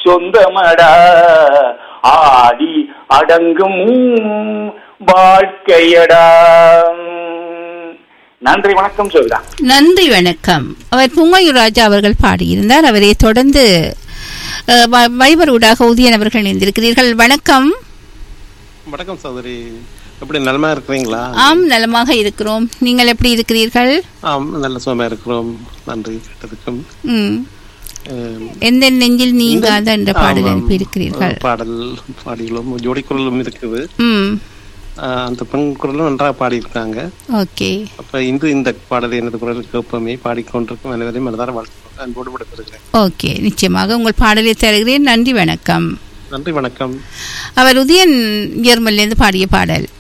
சொந்தமடா ஆடி அடங்கும் வாழ்க்கையடா நன்றி வணக்கம் சொல்றா நன்றி வணக்கம் அவர் புங்கையூர் ராஜா அவர்கள் பாடியிருந்தார் அவரை தொடர்ந்து அஹ், வ- வைபர் ஊடாக உதயன் அவர்கள் இணைந்திருக்கிறீர்கள் வணக்கம் வணக்கம் சகோதரி எப்படி நலமா இருக்கிறீங்களா ஆம் நலமாக இருக்கிறோம் நீங்கள் எப்படி இருக்கிறீர்கள் ஆம் நல்ல சுகமா இருக்கிறோம் நன்றி கேட்டதுக்கும் ம் அஹ், எந்த நெஞ்சில் நீங்காத என்ற பாடல் ஆமாம். அனுப்பியிருக்கிறீர்கள் பாடல் பாடிகளும் ஜோடி குரலும் இருக்குது ம் அஹ், அந்த பெண் குரலும் நன்றாக பாடியிருக்காங்க ஓகே அப்ப இன்று இந்த பாடல் எனது குரல் கேட்பமே பாடிக்கொண்டிருக்கும் அனைவரையும் மனதார வாழ்த்து அன்போடு விடுத்திருக்கிறேன் ஓகே நிச்சயமாக உங்கள் பாடலை தருகிறேன் நன்றி வணக்கம் நன்றி வணக்கம் அவர் உதயன் ஜெர்மன்லேருந்து பாடிய பாடல்